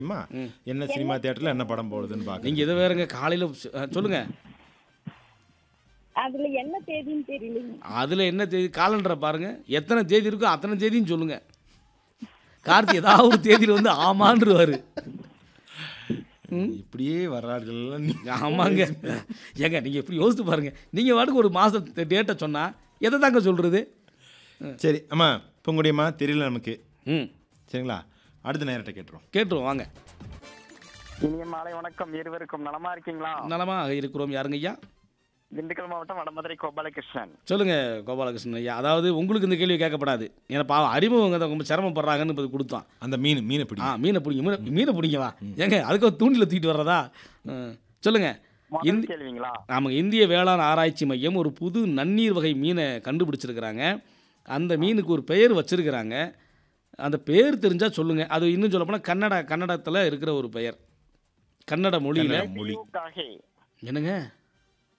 அம்மா, என்ன சினிமா தியேட்டர்ல என்ன படம் போடுதுன்னு பாக்க நீங்க இதை வேறங்க காலையில சொ- அஹ், சொல்லுங்க அதுல என்ன தேதின்னு தெரியலைங்க அதுல என்ன தேதி காலண்டரை பாருங்க எத்தனை தேதி இருக்கோ அத்தனை தேதின்னு சொல்லுங்க கார்த்தி ஏதாவது ஒரு தேதியில வந்து ஆமான்றுவாரு இப்படியே வர்றார்கள் நீ ஆமாங்க ஏங்க நீங்க எப்படி யோசித்து பாருங்க நீங்க வாட்டுக்கு ஒரு மாசம் டேட்டை சொன்னா எதை தாங்க சொல்றது சரி அம்மா பொங்குடியம்மா தெரியல நமக்கு ம் சரிங்களா அடுத்த நேரத்தை கேட்டுரும் கேட்டுருவோம் வாங்க இனிய மாலை வணக்கம் இருவருக்கும் நலமா இருக்கீங்களா நலமா இருக்கிறோம் யாருங்க ஐயா திண்டுக்கல் மாவட்டம் வடமதுரை கோபாலகிருஷ்ணன் சொல்லுங்க கோபாலகிருஷ்ணன் ஐயா அதாவது உங்களுக்கு இந்த கேள்வி கேட்கப்படாது ஏன்னா பாவம் அறிமுகங்க தான் ரொம்ப சிரமப்படுறாங்கன்னு இப்போ கொடுத்தோம் அந்த மீன் மீனை பிடி ஆ மீனை பிடிங்க மீனை மீனை பிடிங்கவா ஏங்க அதுக்கு ஒரு தூண்டில தூக்கிட்டு வர்றதா ஆ, சொல்லுங்க முதல் இந்தி கேள்விங்களா ஆமாங்க இந்திய வேளாண் ஆராய்ச்சி மையம் ஒரு புது நன்னீர் வகை மீனை கண்டுபிடிச்சிருக்கிறாங்க அந்த மீனுக்கு ஒரு பெயர் வச்சிருக்கிறாங்க அந்த பேர் தெரிஞ்சால் சொல்லுங்கள் அது இன்னும் சொல்ல போனால் கன்னட கன்னடத்தில் இருக்கிற ஒரு பெயர் கன்னட மொழியில் மொழி காகே என்னங்க